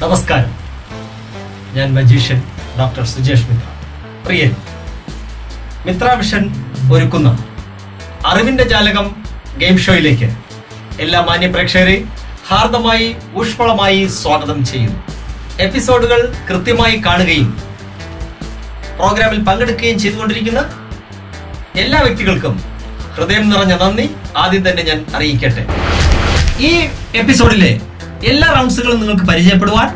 നമസ്കാരം ഞാൻ magician doctor Sujesh Mitra Priyan Mitra mission ഒരുക്കുന്ന അറിവിന്റെ ജാലകം ഗെയിം ഷോയിലേക്ക് എല്ലാ മാന്യ പ്രേക്ഷകരെ ഹാർദമായി ഊഷ്മളമായി സ്വാഗതം ചെയ്യുന്നു എപ്പിസോഡുകൾ കൃത്യമായി കാണുകയും പ്രോഗ്രാമിൽ പങ്കെടുക്കുകയും ചെയ്തുകൊണ്ടിരിക്കുന്ന എല്ലാ വ്യക്തികൾക്കും ഹൃദയം നിറഞ്ഞ നന്ദി ആദ്യം തന്നെ ഞാൻ അറിയിക്കട്ടെ ഈ എപ്പിസോഡിലെ എല്ലാ റൗണ്ട്സുകളും നിങ്ങൾക്ക് പരിചയപ്പെടുവാൻ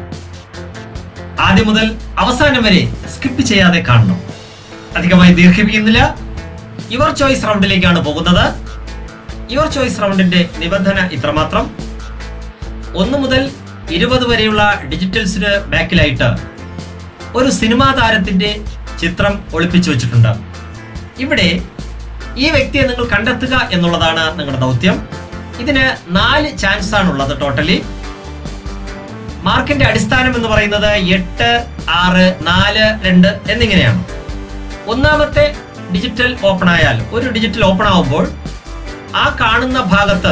ആദ്യം മുതൽ അവസാനം വരെ സ്കിപ്പ് ചെയ്യാതെ കാണണം അധികമായി ദീർഘിപ്പിക്കുന്നില്ല യുവർ ചോയ്സ് റൗണ്ടിലേക്കാണ് പോകുന്നത് യുവർ ചോയ്സ് റൗണ്ടിന്റെ നിബന്ധന ഇത്രമാത്രം ഒന്ന് മുതൽ ഇരുപത് വരെയുള്ള ഡിജിറ്റൽസിന് ബാക്കിലായിട്ട് ഒരു സിനിമാ താരത്തിന്റെ ചിത്രം ഒളിപ്പിച്ചു വെച്ചിട്ടുണ്ട് ഇവിടെ ഈ വ്യക്തിയെ നിങ്ങൾ കണ്ടെത്തുക എന്നുള്ളതാണ് നിങ്ങളുടെ ദൗത്യം ഇതിന് നാല് ചാൻസ് ആണ് ഉള്ളത് ടോട്ടലി മാർക്കിന്റെ അടിസ്ഥാനം എന്ന് പറയുന്നത് എട്ട് ആറ് നാല് രണ്ട് എന്നിങ്ങനെയാണ് ഒന്നാമത്തെ ഡിജിറ്റൽ ഓപ്പൺ ആയാൽ ഒരു ഡിജിറ്റൽ ഓപ്പൺ ആവുമ്പോൾ ആ കാണുന്ന ഭാഗത്ത്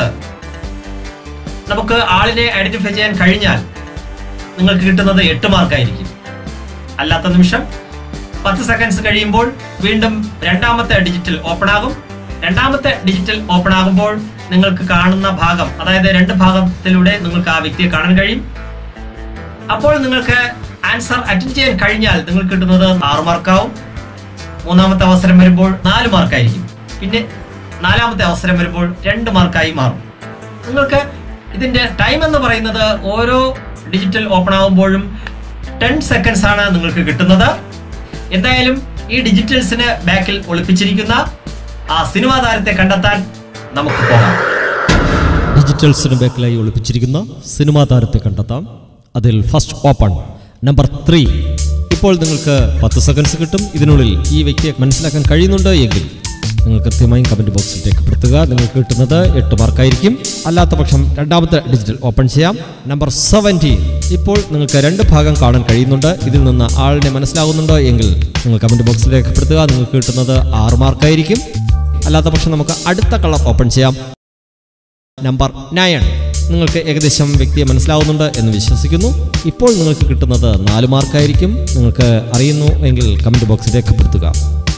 നമുക്ക് ആളിനെ ഐഡന്റിഫൈ ചെയ്യാൻ കഴിഞ്ഞാൽ നിങ്ങൾക്ക് കിട്ടുന്നത് എട്ട് മാർക്കായിരിക്കും അല്ലാത്ത നിമിഷം പത്ത് സെക്കൻഡ്സ് കഴിയുമ്പോൾ വീണ്ടും രണ്ടാമത്തെ ഡിജിറ്റൽ ഓപ്പൺ ആകും രണ്ടാമത്തെ ഡിജിറ്റൽ ഓപ്പൺ ആകുമ്പോൾ നിങ്ങൾക്ക് കാണുന്ന ഭാഗം അതായത് രണ്ട് ഭാഗത്തിലൂടെ നിങ്ങൾക്ക് ആ വ്യക്തിയെ കാണാൻ കഴിയും അപ്പോൾ നിങ്ങൾക്ക് ആൻസർ അറ്റൻഡ് ചെയ്യാൻ കഴിഞ്ഞാൽ നിങ്ങൾക്ക് കിട്ടുന്നത് ആറ് മാർക്കാവും മൂന്നാമത്തെ അവസരം വരുമ്പോൾ നാല് മാർക്കായിരിക്കും പിന്നെ നാലാമത്തെ അവസരം വരുമ്പോൾ രണ്ട് മാർക്കായി മാറും നിങ്ങൾക്ക് ഇതിന്റെ ടൈം എന്ന് പറയുന്നത് ഓരോ ഡിജിറ്റൽ ഓപ്പൺ ആകുമ്പോഴും ടെൻ സെക്കൻഡ്സ് ആണ് നിങ്ങൾക്ക് കിട്ടുന്നത് എന്തായാലും ഈ ഡിജിറ്റൽസിന് ബാക്കിൽ ഒളിപ്പിച്ചിരിക്കുന്ന ആ സിനിമാ താരത്തെ കണ്ടെത്താൻ നമുക്ക് പോകാം ഡിജിറ്റൽസിന് ബാക്കിലായി ഒളിപ്പിച്ചിരിക്കുന്ന സിനിമാ താരത്തെ കണ്ടെത്താം അതിൽ ഫസ്റ്റ് ഓപ്പൺ നമ്പർ ത്രീ ഇപ്പോൾ നിങ്ങൾക്ക് പത്ത് സെക്കൻഡ്സ് കിട്ടും ഇതിനുള്ളിൽ ഈ വ്യക്തിയെ മനസ്സിലാക്കാൻ കഴിയുന്നുണ്ട് എങ്കിൽ നിങ്ങൾ കൃത്യമായും കമൻറ്റ് ബോക്സിൽ രേഖപ്പെടുത്തുക നിങ്ങൾക്ക് കിട്ടുന്നത് എട്ട് മാർക്കായിരിക്കും അല്ലാത്ത പക്ഷം രണ്ടാമത്തെ ഡിജിറ്റൽ ഓപ്പൺ ചെയ്യാം നമ്പർ സെവൻറ്റീൻ ഇപ്പോൾ നിങ്ങൾക്ക് രണ്ട് ഭാഗം കാണാൻ കഴിയുന്നുണ്ട് ഇതിൽ നിന്ന് ആളിനെ മനസ്സിലാകുന്നുണ്ടോ എങ്കിൽ നിങ്ങൾ കമൻറ്റ് ബോക്സിൽ രേഖപ്പെടുത്തുക നിങ്ങൾക്ക് കിട്ടുന്നത് ആറ് മാർക്കായിരിക്കും അല്ലാത്ത പക്ഷം നമുക്ക് അടുത്ത കളർ ഓപ്പൺ ചെയ്യാം നമ്പർ നയൻ നിങ്ങൾക്ക് ഏകദേശം വ്യക്തിയെ മനസ്സിലാവുന്നുണ്ട് എന്ന് വിശ്വസിക്കുന്നു ഇപ്പോൾ നിങ്ങൾക്ക് കിട്ടുന്നത് നാല് മാർക്കായിരിക്കും നിങ്ങൾക്ക് അറിയുന്നു എങ്കിൽ കമൻറ്റ് ബോക്സിൽ രേഖപ്പെടുത്തുക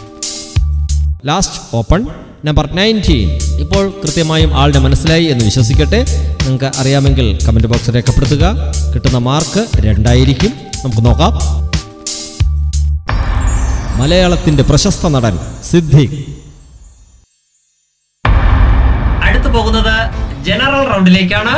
ലാസ്റ്റ് ഓപ്പൺ നമ്പർ നയൻറ്റീൻ ഇപ്പോൾ കൃത്യമായും ആളുടെ മനസ്സിലായി എന്ന് വിശ്വസിക്കട്ടെ നിങ്ങൾക്ക് അറിയാമെങ്കിൽ കമൻറ്റ് ബോക്സിൽ രേഖപ്പെടുത്തുക കിട്ടുന്ന മാർക്ക് രണ്ടായിരിക്കും നമുക്ക് നോക്കാം മലയാളത്തിൻ്റെ പ്രശസ്ത നടൻ സിദ്ദീഖ് അടുത്തു പോകുന്നത് ജനറൽ റൗണ്ടിലേക്കാണ്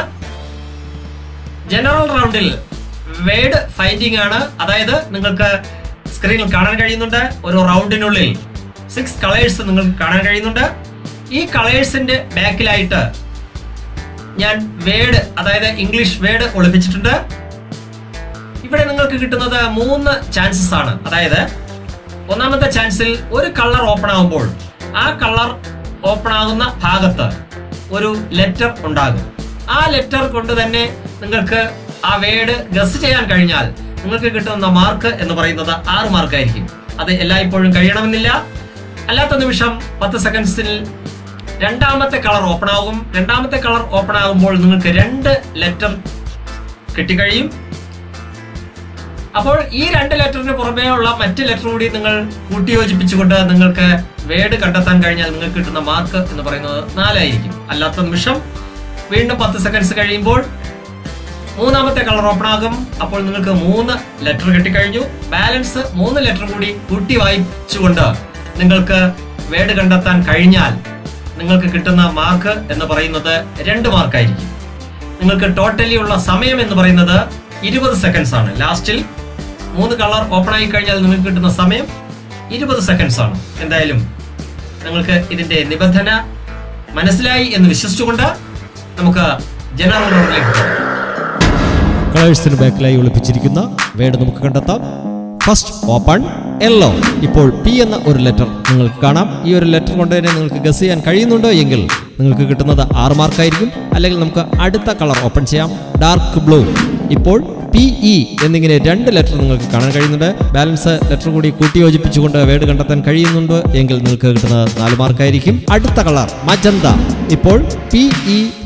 ജനറൽ റൗണ്ടിൽ വേർഡ് ഫൈൻഡിങ് ആണ് അതായത് നിങ്ങൾക്ക് സ്ക്രീനിൽ കാണാൻ കഴിയുന്നുണ്ട് ഒരു റൗണ്ടിനുള്ളിൽ സിക്സ് കളേഴ്സ് നിങ്ങൾക്ക് കാണാൻ കഴിയുന്നുണ്ട് ഈ കളേഴ്സിന്റെ ബാക്കിലായിട്ട് ഞാൻ വേർഡ് അതായത് ഇംഗ്ലീഷ് വേർഡ് ഒളിപ്പിച്ചിട്ടുണ്ട് ഇവിടെ നിങ്ങൾക്ക് കിട്ടുന്നത് മൂന്ന് ചാൻസസ് ആണ് അതായത് ഒന്നാമത്തെ ചാൻസിൽ ഒരു കളർ ഓപ്പൺ ആകുമ്പോൾ ആ കളർ ഓപ്പൺ ആകുന്ന ഭാഗത്ത് ഒരു ലെറ്റർ ഉണ്ടാകും ആ ലെറ്റർ കൊണ്ട് തന്നെ നിങ്ങൾക്ക് ആ വേർഡ് ഗസ് ചെയ്യാൻ കഴിഞ്ഞാൽ നിങ്ങൾക്ക് കിട്ടുന്ന മാർക്ക് എന്ന് പറയുന്നത് ആറ് മാർക്കായിരിക്കും അത് എല്ലായ്പ്പോഴും കഴിയണമെന്നില്ല അല്ലാത്ത നിമിഷം പത്ത് സെക്കൻഡ്സിൽ രണ്ടാമത്തെ കളർ ഓപ്പൺ ആകും രണ്ടാമത്തെ കളർ ഓപ്പൺ ആകുമ്പോൾ നിങ്ങൾക്ക് രണ്ട് ലെറ്റർ കിട്ടിക്കഴിയും അപ്പോൾ ഈ രണ്ട് ലെറ്ററിന് പുറമേ ഉള്ള മറ്റ് ലെറ്റർ കൂടി നിങ്ങൾ കൂട്ടിയോജിപ്പിച്ചുകൊണ്ട് നിങ്ങൾക്ക് വേർഡ് കണ്ടെത്താൻ കഴിഞ്ഞാൽ നിങ്ങൾക്ക് കിട്ടുന്ന മാർക്ക് എന്ന് പറയുന്നത് നാലായിരിക്കും അല്ലാത്ത നിമിഷം വീണ്ടും പത്ത് സെക്കൻഡ്സ് കഴിയുമ്പോൾ മൂന്നാമത്തെ കളർ ഓപ്പൺ ആകും അപ്പോൾ നിങ്ങൾക്ക് മൂന്ന് ലെറ്റർ കിട്ടിക്കഴിഞ്ഞു ബാലൻസ് മൂന്ന് ലെറ്റർ കൂടി കൂട്ടി വായിച്ചുകൊണ്ട് നിങ്ങൾക്ക് വേർഡ് കണ്ടെത്താൻ കഴിഞ്ഞാൽ നിങ്ങൾക്ക് കിട്ടുന്ന മാർക്ക് എന്ന് പറയുന്നത് രണ്ട് മാർക്കായിരിക്കും നിങ്ങൾക്ക് ടോട്ടലി ഉള്ള സമയം എന്ന് പറയുന്നത് ഇരുപത് സെക്കൻഡ്സ് ആണ് ലാസ്റ്റിൽ മൂന്ന് കളർ ഓപ്പൺ ആയി കഴിഞ്ഞാൽ നിങ്ങൾക്ക് കിട്ടുന്ന സമയം ഇരുപത് സെക്കൻഡ്സ് ആണ് എന്തായാലും നിങ്ങൾക്ക് ഇതിന്റെ നിബന്ധന മനസ്സിലായി എന്ന് വിശ്വസിച്ചുകൊണ്ട് നമുക്ക് ജനറൽ റൗണ്ടിലേക്ക് പോകാം കളേഴ്സിന് ബാക്കിലായി ഒളിപ്പിച്ചിരിക്കുന്ന വേർഡ് നമുക്ക് കണ്ടെത്താം ഫസ്റ്റ് ഓപ്പൺ യെല്ലോ ഇപ്പോൾ പി എന്ന ഒരു ലെറ്റർ നിങ്ങൾക്ക് കാണാം ഈ ഒരു ലെറ്റർ കൊണ്ട് തന്നെ നിങ്ങൾക്ക് ഗസ് ചെയ്യാൻ കഴിയുന്നുണ്ടോ എങ്കിൽ നിങ്ങൾക്ക് കിട്ടുന്നത് ആറ് മാർക്കായിരിക്കും അല്ലെങ്കിൽ നമുക്ക് അടുത്ത കളർ ഓപ്പൺ ചെയ്യാം ഡാർക്ക് ബ്ലൂ ഇപ്പോൾ പി ഇ എന്നിങ്ങനെ രണ്ട് ലെറ്റർ നിങ്ങൾക്ക് കാണാൻ കഴിയുന്നുണ്ട് ബാലൻസ് ലെറ്റർ കൂടി കൂട്ടി യോജിപ്പിച്ചുകൊണ്ട് വേർഡ് കണ്ടെത്താൻ കഴിയുന്നുണ്ട് എങ്കിൽ നിങ്ങൾക്ക് കിട്ടുന്നത് നാല് മാർക്കായിരിക്കും അടുത്ത കളർ മജന്ത ഇപ്പോൾ പി ഇ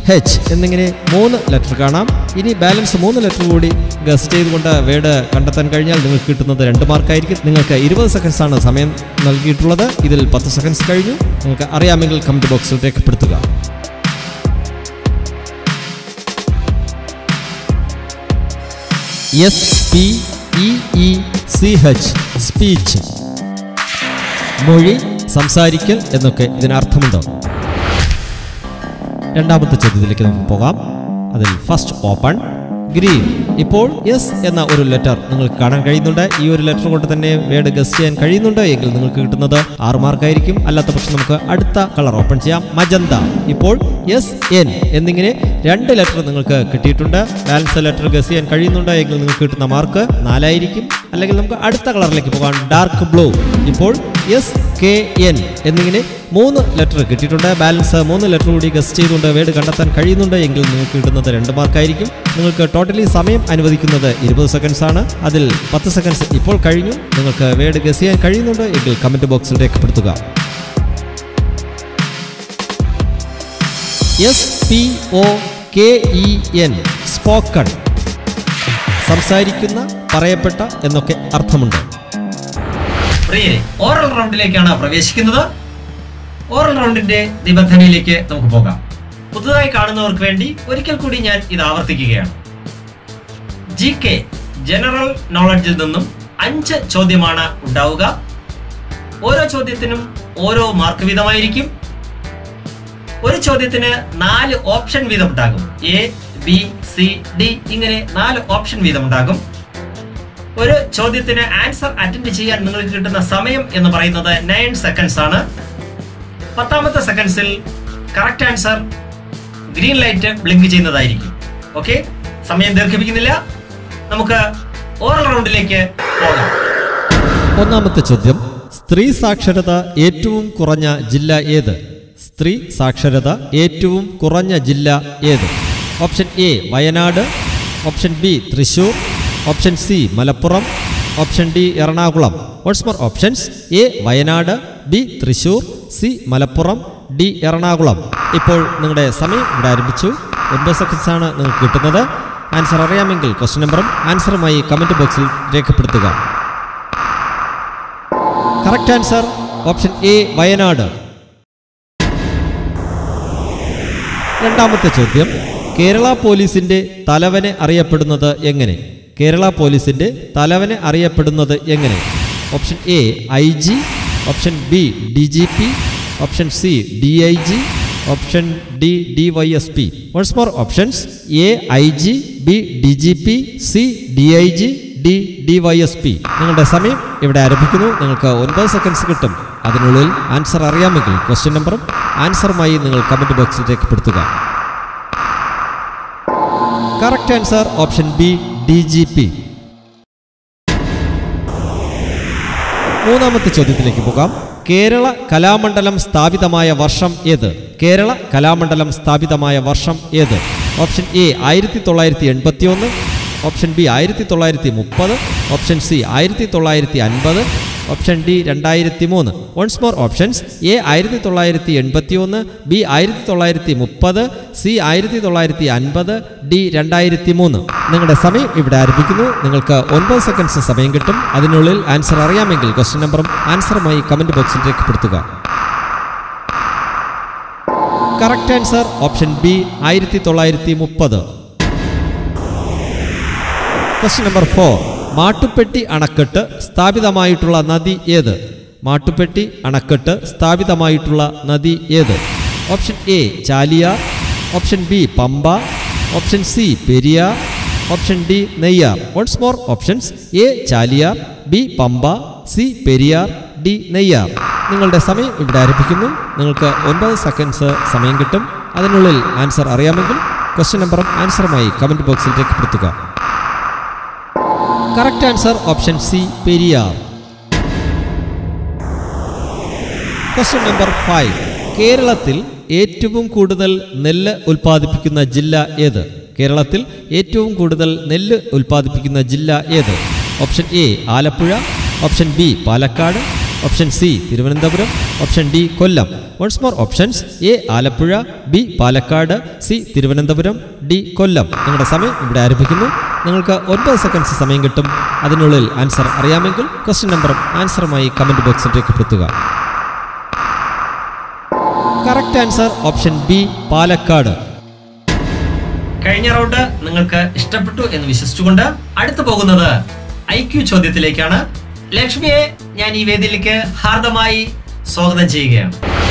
എച്ച് എന്നിങ്ങനെ മൂന്ന് ലെറ്റർ കാണാം ഇനി ബാലൻസ് മൂന്ന് ലെറ്റർ കൂടി ഗസ് ചെയ്തുകൊണ്ട് വേർഡ് കണ്ടെത്താൻ കഴിഞ്ഞാൽ നിങ്ങൾക്ക് കിട്ടുന്നത് രണ്ട് മാർക്കായിരിക്കും നിങ്ങൾക്ക് ഇരുപത് സെക്കൻഡ്സ് ആണ് സമയം നൽകിയിട്ടുള്ളത് ഇതിൽ പത്ത് സെക്കൻഡ്സ് കഴിഞ്ഞു നിങ്ങൾക്ക് അറിയാമെങ്കിൽ കമന്റ് ബോക്സിൽ രേഖപ്പെടുത്തുക S P E E C H speech മൊഴി സംസാരിക്കൽ എന്നൊക്കെ ഇതിനർത്ഥമുണ്ടോ രണ്ടാമത്തെ ചോദ്യത്തിലേക്ക് നമുക്ക് പോകാം അതിൽ ഫസ്റ്റ് ഓപ്പൺ ഗ്രീൻ ഇപ്പോൾ എസ് എന്ന ഒരു ലെറ്റർ നിങ്ങൾക്ക് കാണാൻ കഴിയുന്നുണ്ട് ഈ ഒരു ലെറ്റർ കൊണ്ട് തന്നെ വേർഡ് ഗസ് ചെയ്യാൻ കഴിയുന്നുണ്ട് എങ്കിൽ നിങ്ങൾക്ക് കിട്ടുന്നത് ആറ് മാർക്കായിരിക്കും അല്ലാത്ത പക്ഷം നമുക്ക് അടുത്ത കളർ ഓപ്പൺ ചെയ്യാം മജന്ത ഇപ്പോൾ എസ് എൻ എന്നിങ്ങനെ രണ്ട് ലെറ്റർ നിങ്ങൾക്ക് കിട്ടിയിട്ടുണ്ട് ബാലൻസ് ലെറ്റർ ഗസ് ചെയ്യാൻ കഴിയുന്നുണ്ട് എങ്കിൽ നിങ്ങൾക്ക് കിട്ടുന്ന മാർക്ക് നാലായിരിക്കും അല്ലെങ്കിൽ നമുക്ക് അടുത്ത കളറിലേക്ക് പോകാം ഡാർക്ക് ബ്ലൂ ഇപ്പോൾ എസ് കെ എൻ എന്നിങ്ങനെ മൂന്ന് ലെറ്റർ കിട്ടിയിട്ടുണ്ട് ബാലൻസ് മൂന്ന് ലെറ്റർ കൂടി ഗസ് ചെയ്തുകൊണ്ട് വേർഡ് കണ്ടെത്താൻ കഴിയുന്നുണ്ട് എങ്കിൽ നിങ്ങൾക്ക് കിട്ടുന്നത് രണ്ട് മാർക്കായിരിക്കും നിങ്ങൾക്ക് ടോട്ടലി സമയം അനുവദിക്കുന്നത് ഇരുപത് സെക്കൻഡ്സ് ആണ് അതിൽ പത്ത് സെക്കൻഡ്സ് ഇപ്പോൾ കഴിഞ്ഞു നിങ്ങൾക്ക് വേർഡ് ഗസ് ചെയ്യാൻ കഴിയുന്നുണ്ട് എങ്കിൽ കമന്റ് ബോക്സിൽ രേഖപ്പെടുത്തുക S P O K E N spoken സംസാരിക്കുന്ന പറയപ്പെട്ട എന്നൊക്കെ അർത്ഥമുണ്ട് പ്രിയരെ ഓറൽ റൗണ്ടിലേക്കാണ് പ്രവേശിക്കുന്നത് ഓറൽ റൗണ്ടിന്റെ നിബന്ധനയിലേക്ക് നമുക്ക് പോകാം പുതുതായി കാണുന്നവർക്ക് വേണ്ടി ഒരിക്കൽ കൂടി ഞാൻ ഇത് ആവർത്തിക്കുകയാണ് ജി കെ ജനറൽ നോളജിൽ നിന്നും അഞ്ച് ചോദ്യമാണ് ഉണ്ടാവുക ഓരോ ചോദ്യത്തിനും ഓരോ മാർക്ക് വീതമായിരിക്കും ഒരു ചോദ്യത്തിന് നാല് ഓപ്ഷൻ വീതം ഉണ്ടാകും എ ബി സി ഡി ഇങ്ങനെ നാല് ഓപ്ഷൻ വീതം ഉണ്ടാകും ഒരു ചോദ്യത്തിന് ആൻസർ അറ്റൻഡ് ചെയ്യാൻ നിങ്ങൾക്ക് കിട്ടുന്ന സമയം എന്ന് പറയുന്നത് നയൻ സെക്കൻഡ്സ് ആണ് പത്താമത്തെ സെക്കൻഡ്സിൽ correct answer green light blink ചെയ്യുന്നതായിരിക്കും ഓക്കെ സമയം ദീർഘിപ്പിക്കുന്നില്ല നമുക്ക് ഓറൽ റൗണ്ടിലേക്ക് പോകാം ഒന്നാമത്തെ ചോദ്യം സ്ത്രീ സാക്ഷരത ഏറ്റവും കുറഞ്ഞ ജില്ല ഏത് സ്ത്രീ സാക്ഷരത ഏറ്റവും കുറഞ്ഞ ജില്ല ഏത് option A Wayanad option B Thrissur option C Malappuram option D Ernakulam once more options A Wayanad B Thrissur C Malappuram D Ernakulam ഇപ്പോൾ നിങ്ങളുടെ സമയം ഇവിടെ ആരംഭിച്ചു ഒൻപത് സെക്കൻഡ്സ് ആണ് നിങ്ങൾക്ക് കിട്ടുന്നത് ആൻസർ അറിയാമെങ്കിൽ ക്വസ്റ്റ്യൻ നമ്പറും ആൻസറുമായി കമന്റ് ബോക്സിൽ രേഖപ്പെടുത്തുക correct answer option A Wayanad രണ്ടാമത്തെ ചോദ്യം കേരള പോലീസിന്റെ തലവനെ അറിയപ്പെടുന്നത് എങ്ങനെ കേരള പോലീസിന്റെ തലവനെ അറിയപ്പെടുന്നത് എങ്ങനെ option A I G option B D G P option C D I G option D D Y S P once more options A I G B D G P C D I G D D Y S P നിങ്ങളുടെ സമയം ഇവിടെ ആരംഭിക്കുന്നു നിങ്ങൾക്ക് ഒൻപത് seconds കിട്ടും അതിനുള്ളിൽ answer അറിയാമെങ്കിൽ question നമ്പറും ആൻസറുമായി നിങ്ങൾ കമന്റ് ബോക്സിൽ രേഖപ്പെടുത്തുക correct answer option B D G P മൂന്നാമത്തെ ചോദ്യത്തിലേക്ക് പോകാം കേരള കലാമണ്ഡലം സ്ഥാപിതമായ വർഷം ഏത് കേരള കലാമണ്ഡലം സ്ഥാപിതമായ വർഷം ഏത് ഓപ്ഷൻ എ ആയിരത്തി തൊള്ളായിരത്തി എൺപത്തി ഒന്ന് ഓപ്ഷൻ ബി ആയിരത്തി തൊള്ളായിരത്തി മുപ്പത് ഓപ്ഷൻ സി ആയിരത്തി തൊള്ളായിരത്തി അൻപത് ഓപ്ഷൻ ഡി രണ്ടായിരത്തി മൂന്ന് വൺസ് മോർ ഓപ്ഷൻസ് എ ആയിരത്തി തൊള്ളായിരത്തി എൺപത്തി ഒന്ന് ബി ആയിരത്തി തൊള്ളായിരത്തി മുപ്പത് സി ആയിരത്തി തൊള്ളായിരത്തി അൻപത് ഡി രണ്ടായിരത്തി മൂന്ന് നിങ്ങളുടെ സമയം ഇവിടെ ആരംഭിക്കുന്നു നിങ്ങൾക്ക് ഒൻപത് സെക്കൻഡ്സ് സമയം കിട്ടും അതിനുള്ളിൽ ആൻസർ അറിയാമെങ്കിൽ ക്വസ്റ്റ്യൻ നമ്പറും ആൻസറുമായി കമന്റ് ബോക്സിൽ രേഖപ്പെടുത്തുക കറക്റ്റ് ആൻസർ ഓപ്ഷൻ ബി ആയിരത്തി തൊള്ളായിരത്തി മുപ്പത് ക്വസ്റ്റ്യൻ നമ്പർ ഫോർ മാട്ടുപ്പെട്ടി അണക്കെട്ട് സ്ഥാപിതമായിട്ടുള്ള നദി ഏത് മാട്ടുപ്പെട്ടി അണക്കെട്ട് സ്ഥാപിതമായിട്ടുള്ള നദി ഏത് option A Chaliyar option B Pamba option C Periyar option D Neyyar once more options A Chaliyar B Pamba C Periyar D Neyyar നിങ്ങളുടെ സമയം ഇവിടെ ആരംഭിക്കുന്നു നിങ്ങൾക്ക് ഒൻപത് സെക്കൻഡ്സ് സമയം കിട്ടും അതിനുള്ളിൽ ആൻസർ അറിയാമെങ്കിൽ ക്വസ്റ്റ്യൻ നമ്പറും ആൻസറുമായി കമന്റ് ബോക്സിൽ രേഖപ്പെടുത്തുക correct answer option C Periyar question number five കേരളത്തിൽ ഏറ്റവും കൂടുതൽ നെല്ല് ഉൽപ്പാദിപ്പിക്കുന്ന ജില്ല ഏത് കേരളത്തിൽ ഏറ്റവും കൂടുതൽ നെല്ല് ഉൽപ്പാദിപ്പിക്കുന്ന ജില്ല ഏത് option A Alappuzha option B Palakkad option C Thiruvananthapuram option D Kollam once more options A Alappuzha B Palakkad C Thiruvananthapuram D Kollam നിങ്ങളുടെ സമയം ഇവിടെ ആരംഭിക്കുന്നു നിങ്ങൾക്ക് ഒൻപത് സെക്കൻഡ്സ് സമയം കിട്ടും അതിനുള്ളിൽ ആൻസർ അറിയാമെങ്കിൽ ക്വസ്റ്റ്യൻ നമ്പറും ആൻസറുമായി കമന്റ് ബോക്സിൽ രേഖപ്പെടുത്തുക correct answer option B Palakkad കഴിഞ്ഞ റൗണ്ട് നിങ്ങൾക്ക് ഇഷ്ടപ്പെട്ടു എന്ന് വിശ്വസിച്ചുകൊണ്ട് അടുത്തു പോകുന്നത് ഐ ക്യു ചോദ്യത്തിലേക്കാണ് ലക്ഷ്മിയെ ഞാൻ ഈ വേദിയിലേക്ക് ഹാർദമായി സ്വാഗതം ചെയ്യുകയാണ്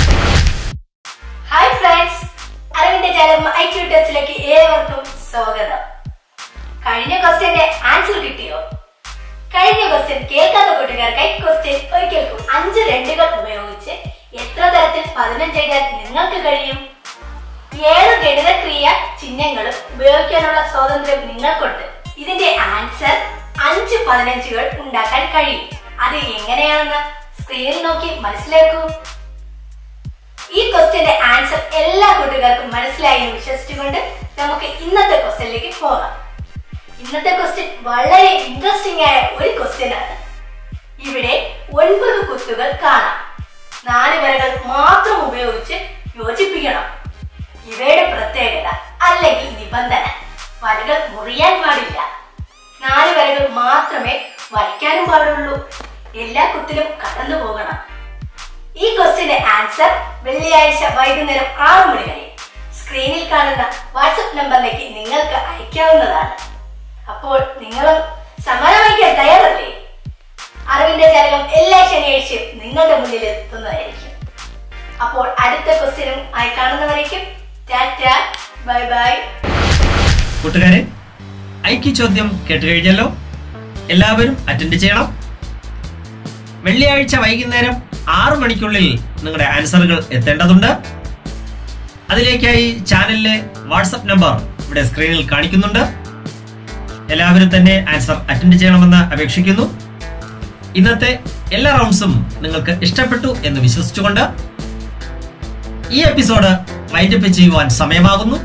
ഹായ് ഫ്രണ്ട്സ് അറിവിന്റെ ജലം ഐ ക്യു ടെസ്റ്റിലേക്ക് ഏവർക്കും സ്വാഗതം കഴിഞ്ഞ ക്വസ്റ്റ്യന്റെ ആൻസർ കിട്ടിയോ കഴിഞ്ഞ ക്വസ്റ്റ്യൻ കേൾക്കാത്ത കൂട്ടുകാർക്കായി ക്വസ്റ്റ്യൻ ഒരിക്കൽ കൂടി അഞ്ച് രണ്ടുകൾ ഉപയോഗിച്ച് എത്ര തരത്തിൽ പതിനഞ്ച് എഴുതാൻ നിങ്ങൾക്ക് കഴിയും ഏഴ് ഗണിതക്രിയ ചിഹ്നങ്ങളും ഉപയോഗിക്കാനുള്ള സ്വാതന്ത്ര്യം നിങ്ങൾക്കുണ്ട് ഇതിന്റെ ആൻസർ അഞ്ച് പതിനഞ്ചുകൾ ഉണ്ടാക്കാൻ കഴിയും അത് എങ്ങനെയാണെന്ന് സ്ക്രീനിൽ നോക്കി മനസ്സിലാക്കൂ ഈ ക്വസ്റ്റ്യന്റെ ആൻസർ എല്ലാ കൂട്ടുകാർക്കും മനസ്സിലായി എന്ന് വിശ്വസിച്ചുകൊണ്ട് നമുക്ക് ഇന്നത്തെ ക്വസ്റ്റ്യനിലേക്ക് പോകാം ഇന്നത്തെ ക്വസ്റ്റ്യൻ വളരെ ഇൻട്രസ്റ്റിംഗ് ആയ ഒരു ക്വസ്റ്റ്യൻ ആണ് ഇവിടെ ഒൻപത് കുത്തുകൾ കാണാം നാല് വരകൾ മാത്രം ഉപയോഗിച്ച് യോജിപ്പിക്കണം ഇവയുടെ പ്രത്യേകത അല്ലെങ്കിൽ നിബന്ധന വരകൾ മുറിയാൻ പാടില്ല നാല് വരകൾ മാത്രമേ വരയ്ക്കാനും പാടുള്ളൂ എല്ലാ കുത്തിലും കടന്നു പോകണം ഈ ക്വസ്റ്റ്യന്റെ ആൻസർ വെള്ളിയാഴ്ച വൈകുന്നേരം ആറു മണി വരെ സ്ക്രീനിൽ കാണുന്ന വാട്സപ്പ് നമ്പറിലേക്ക് നിങ്ങൾക്ക് അയക്കാവുന്നതാണ് അപ്പോൾ നിങ്ങളും സമ്മാനം വയ്ക്കാൻ തയ്യാറല്ലേ അറിവിന്റെ ജാലകം എല്ലാ ശനിയാഴ്ചയും നിങ്ങളുടെ മുന്നിൽ എത്തുന്നതായിരിക്കും അപ്പോൾ അടുത്ത ക്വസ്റ്റ്യനും ആയി കാണുന്നവരേക്കും ടാറ്റ ബൈ ബൈ കൂട്ടുകാരെ ഐ ക്യു ചോദ്യം കേട്ട് കഴിഞ്ഞല്ലോ എല്ലാവരും അറ്റൻഡ് ചെയ്യണം വെള്ളിയാഴ്ച വൈകുന്നേരം ആറു മണിക്കുള്ളിൽ നിങ്ങളുടെ ആൻസറുകൾ എത്തേണ്ടതുണ്ട് അതിലേക്കായി ചാനലിലെ വാട്സപ്പ് നമ്പർ ഇവിടെ സ്ക്രീനിൽ കാണിക്കുന്നുണ്ട് എല്ലാവരും തന്നെ ആൻസർ അറ്റൻഡ് ചെയ്യണമെന്ന് അപേക്ഷിക്കുന്നു ഇന്നത്തെ എല്ലാ റൗണ്ട്സും നിങ്ങൾക്ക് ഇഷ്ടപ്പെട്ടു എന്ന് വിശ്വസിച്ചുകൊണ്ട് ഈ എപ്പിസോഡ് വൈൻഡപ്പ് ചെയ്യുവാൻ സമയമാകുന്നു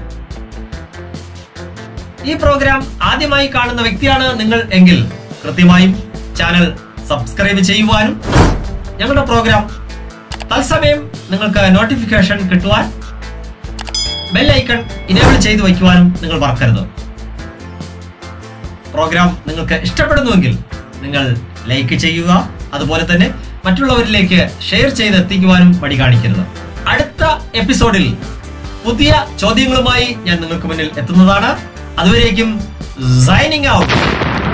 ഈ പ്രോഗ്രാം ആദ്യമായി കാണുന്ന വ്യക്തിയാണ് നിങ്ങൾ എങ്കിൽ കൃത്യമായും ചാനൽ സബ്സ്ക്രൈബ് ചെയ്യുവാനും ഞങ്ങളുടെ പ്രോഗ്രാം തത്സമയം നിങ്ങൾക്ക് നോട്ടിഫിക്കേഷൻ കിട്ടുവാൻ ബെൽ ഐക്കൺ ഇനേബിൾ ചെയ്തു വയ്ക്കുവാനും നിങ്ങൾ മറക്കരുത് പ്രോഗ്രാം നിങ്ങൾക്ക് ഇഷ്ടപ്പെടുന്നുവെങ്കിൽ നിങ്ങൾ ലൈക്ക് ചെയ്യുക അതുപോലെ തന്നെ മറ്റുള്ളവരിലേക്ക് ഷെയർ ചെയ്ത് എത്തിക്കുവാനും മടി കാണിക്കരുത് അടുത്ത എപ്പിസോഡിൽ പുതിയ ചോദ്യങ്ങളുമായി ഞാൻ നിങ്ങൾക്ക് മുന്നിൽ എത്തുന്നതാണ് അതുവരേക്കും സൈനിങ് ഔട്ട്